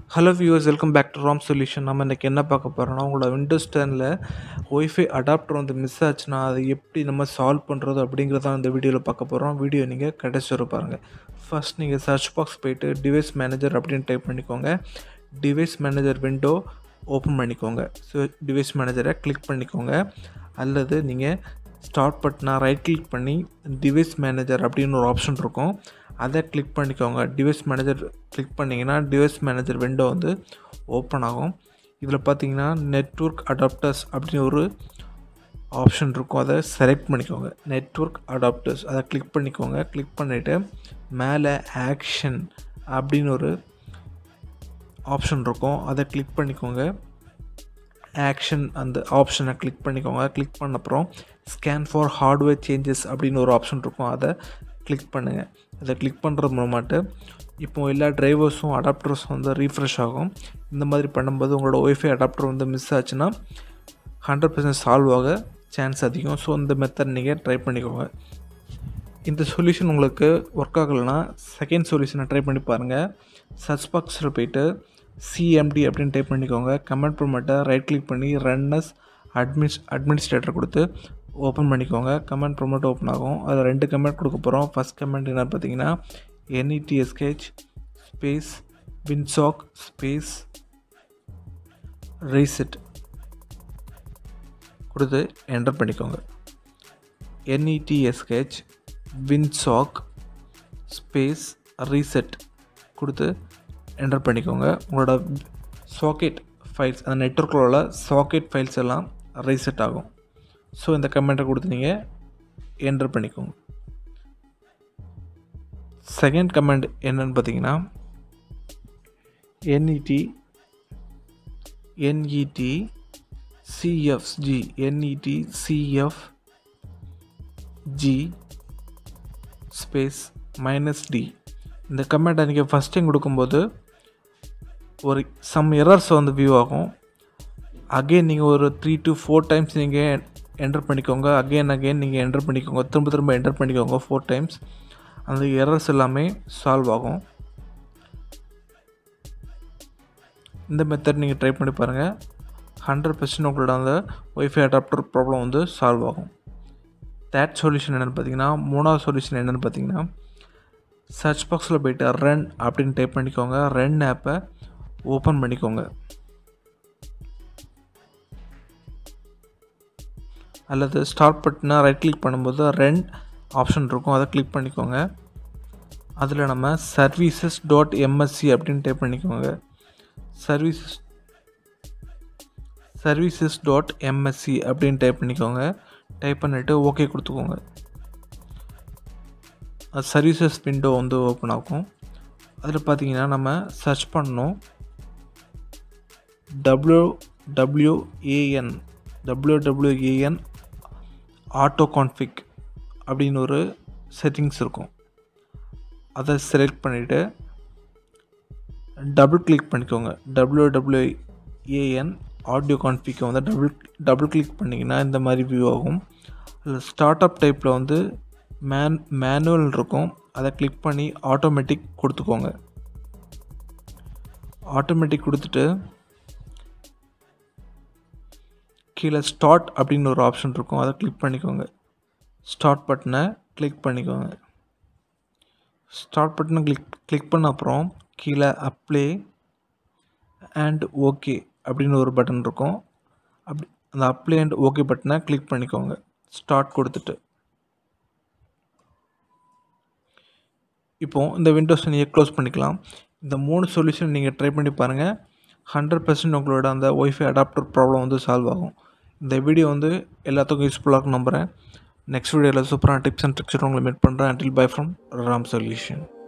hello viewers welcome back to Ram solution நம்ம இன்றைக்கி என்ன பார்க்க போகிறோம்னா உங்களோட விண்டோஸ் டெனில் ஒய்ஃபை அடாப்டர் வந்து மிஸ் ஆச்சுன்னா அதை எப்படி நம்ம சால்வ் பண்ணுறது அப்படிங்கிறத இந்த வீடியோவில் பார்க்க போகிறோம் வீடியோ நீங்கள் கடைசி வரை பாருங்கள் ஃபர்ஸ்ட் நீங்கள் சர்ச் பாக்ஸ் போயிட்டு டிவைஸ் மேனேஜர் அப்படின்னு டைப் பண்ணிக்கோங்க டிவைஸ் மேனேஜர் விண்டோ ஓப்பன் பண்ணிக்கோங்க ஸோ டிவைஸ் மேனேஜரை கிளிக் பண்ணிக்கோங்க அல்லது நீங்கள் ஸ்டார்ட் பட்டனா ரைட் கிளிக் பண்ணி டிவைஸ் மேனேஜர் அப்படின்னு ஒரு ஆப்ஷன் இருக்கும் அதை கிளிக் பண்ணிக்கோங்க டிவைஸ் மேனேஜர் கிளிக் பண்ணிங்கன்னா டிவைஸ் மேனேஜர் விண்டோ வந்து ஓப்பன் ஆகும் இதில் பார்த்தீங்கன்னா நெட்ஒர்க் அடாப்டர்ஸ் அப்படின்னு ஒரு ஆப்ஷன் இருக்கும் அதை செலக்ட் பண்ணிக்கோங்க நெட்ஒர்க் அடாப்டர்ஸ் அதை கிளிக் பண்ணிக்கோங்க கிளிக் பண்ணிவிட்டு மேலே ஆக்ஷன் அப்படின்னு ஒரு ஆப்ஷன் இருக்கும் அதை கிளிக் பண்ணிக்கோங்க ஆக்ஷன் அந்த ஆப்ஷனை கிளிக் பண்ணிக்கோங்க கிளிக் பண்ண அப்புறம் ஸ்கேன் ஃபார் ஹார்ட்வேர் சேஞ்சஸ் அப்படின்னு ஒரு ஆப்ஷன் இருக்கும் அதை கிளிக் பண்ணுங்கள் அதை கிளிக் பண்ணுறது மூலமாட்டு இப்போ எல்லா டிரைவர்ஸும் அடாப்டர்ஸும் வந்து ரீஃப்ரெஷ் ஆகும் இந்த மாதிரி பண்ணும்போது உங்களோட ஒய்ஃபை அடாப்டர் வந்து மிஸ் ஆச்சுன்னா ஹண்ட்ரட் பர்சன்ட் சால்வ் ஆக சான்ஸ் அதிகம் ஸோ இந்த மெத்தட் நீங்கள் ட்ரை பண்ணிக்கோங்க இந்த சொல்யூஷன் உங்களுக்கு ஒர்க் ஆகலைன்னா செகண்ட் சொல்யூஷனை ட்ரை பண்ணி பாருங்கள் சர்ச் பாக்ஸில் போயிட்டு சிஎம்டி அப்படின்னு டைப் பண்ணிக்கோங்க கமெண்ட் ப்ரொமேட்டை ரைட் கிளிக் பண்ணி ரன்னஸ் அட்மினிஸ் அட்மினிஸ்ட்ரேட்டர் கொடுத்து ஓப்பன் பண்ணிக்கோங்க கமெண்ட் ப்ரொமோட் ஓப்பன் ஆகும் அதில் ரெண்டு கமெண்ட் கொடுக்க போகிறோம் ஃபஸ்ட் கமெண்ட் என்ன பார்த்தீங்கன்னா netsh space winsock space reset கொடுத்து என்டர் பண்ணிக்கோங்க என்இடிஎஸ்கேச் வின்சாக் ஸ்பேஸ் ரீசெட் கொடுத்து என்டர் பண்ணிக்கோங்க உங்களோட சாக்கெட் ஃபைல்ஸ் அந்த நெட்ஒர்க்கில் உள்ள சாக்கெட் ஃபைல்ஸ் எல்லாம் ரீசெட் ஆகும் ஸோ இந்த கமெண்ட்டை கொடுத்து நீங்கள் என்டர் பண்ணிக்கோங்க செகண்ட் கமெண்ட் என்னன்னு பார்த்தீங்கன்னா net net CFG net CF G space minus D இந்த கமெண்ட்டை நீங்கள் ஃபஸ்ட் டைம் கொடுக்கும்போது ஒரு சம் எரர்ஸ் வந்து வியூ ஆகும் அகெயின் நீங்கள் ஒரு த்ரீ டு ஃபோர் டைம்ஸ் நீங்கள் என்டர் பண்ணிக்கோங்க அகெயின் அகெயின் நீங்கள் என்டர் பண்ணிக்கோங்க திரும்ப திரும்ப என்டர் பண்ணிக்கோங்க ஃபோர் டைம்ஸ் அந்த எரர்ஸ் எல்லாமே சால்வ் ஆகும் இந்த மெத்தட் நீங்கள் ட்ரை பண்ணி பாருங்கள் ஹண்ட்ரட் பர்சன்ட் உங்களோட அந்த ஒய்ஃபை அடாப்டர் ப்ராப்ளம் வந்து சால்வ் ஆகும் தேர்ட் சொல்யூஷன் என்னென்னு பார்த்தீங்கன்னா மூணாவது சொல்யூஷன் என்னென்னு பார்த்தீங்கன்னா சர்ச் பாக்ஸில் போய்ட்டு ரன் அப்படின்னு டைப் பண்ணிக்கோங்க ரன் ஆப்பை ஓப்பன் பண்ணிக்கோங்க அல்லது ஸ்டார்ட் பட்டினா ரைட் கிளிக் பண்ணும்போது ரெண்ட் ஆப்ஷன் இருக்கும் அதை கிளிக் பண்ணிக்கோங்க அதில் நம்ம சர்வீசஸ் டாட் எம்எஸ்சி அப்படின்னு டைப் பண்ணிக்கோங்க சர்வீசஸ் சர்வீசஸ் டாட் எம்எஸ்சி அப்படின்னு டைப் பண்ணிக்கோங்க டைப் பண்ணிவிட்டு ஓகே கொடுத்துக்கோங்க அது சர்வீசஸ் விண்டோ வந்து ஓப்பன் ஆகும் அதில் பார்த்தீங்கன்னா நம்ம சர்ச் பண்ணோம் W W A N W W A N auto config அப்படின்னு ஒரு செட்டிங்ஸ் இருக்கும் அதை செலக்ட் பண்ணிவிட்டு டபுள் கிளிக் பண்ணிக்கோங்க டபிள்யூ டபிள்யூஏஎன் ஆடியோ கான்ஃபிக்கை வந்து டபுள் டபுள் கிளிக் பண்ணிங்கன்னா இந்த மாதிரி வியூ ஆகும் அதில் ஸ்டார்ட் அப் டைப்பில் வந்து மேன் மேனுவல் இருக்கும் அதை கிளிக் பண்ணி ஆட்டோமேட்டிக் கொடுத்துக்கோங்க ஆட்டோமேட்டிக் கொடுத்துட்டு கீழே ஸ்டார்ட் அப்படின்னு ஒரு ஆப்ஷன் இருக்கும் அதை கிளிக் பண்ணிக்கோங்க ஸ்டார்ட் பட்டனை கிளிக் பண்ணிக்கோங்க ஸ்டார்ட் பட்டனை கிளிக் கிளிக் பண்ண அப்புறம் கீழே அப்ளே அண்ட் ஓகே அப்படின்னு ஒரு பட்டன் இருக்கும் அப்படி அந்த அப்ளே அண்ட் ஓகே பட்டனை கிளிக் பண்ணிக்கோங்க ஸ்டார்ட் கொடுத்துட்டு இப்போது இந்த விண்டோஸை நீங்கள் க்ளோஸ் பண்ணிக்கலாம் இந்த மூணு சொல்யூஷன் நீங்கள் ட்ரை பண்ணி பாருங்கள் ஹண்ட்ரட் பர்சன்ட் உங்களோட அந்த ஒய்ஃபை அடாப்டர் ப்ராப்ளம் வந்து சால்வ் ஆகும் இந்த வீடியோ வந்து எல்லாத்துக்கும் யூஸ்ஃபுல்லாக இருக்கும் நம்புகிறேன் நெக்ஸ்ட் வீடியோவில் சூப்பரான டிப்ஸ் அண்ட் ட்ரிக்ஸ் உங்களை மீட் பண்ணுறேன் until bye from Ram solution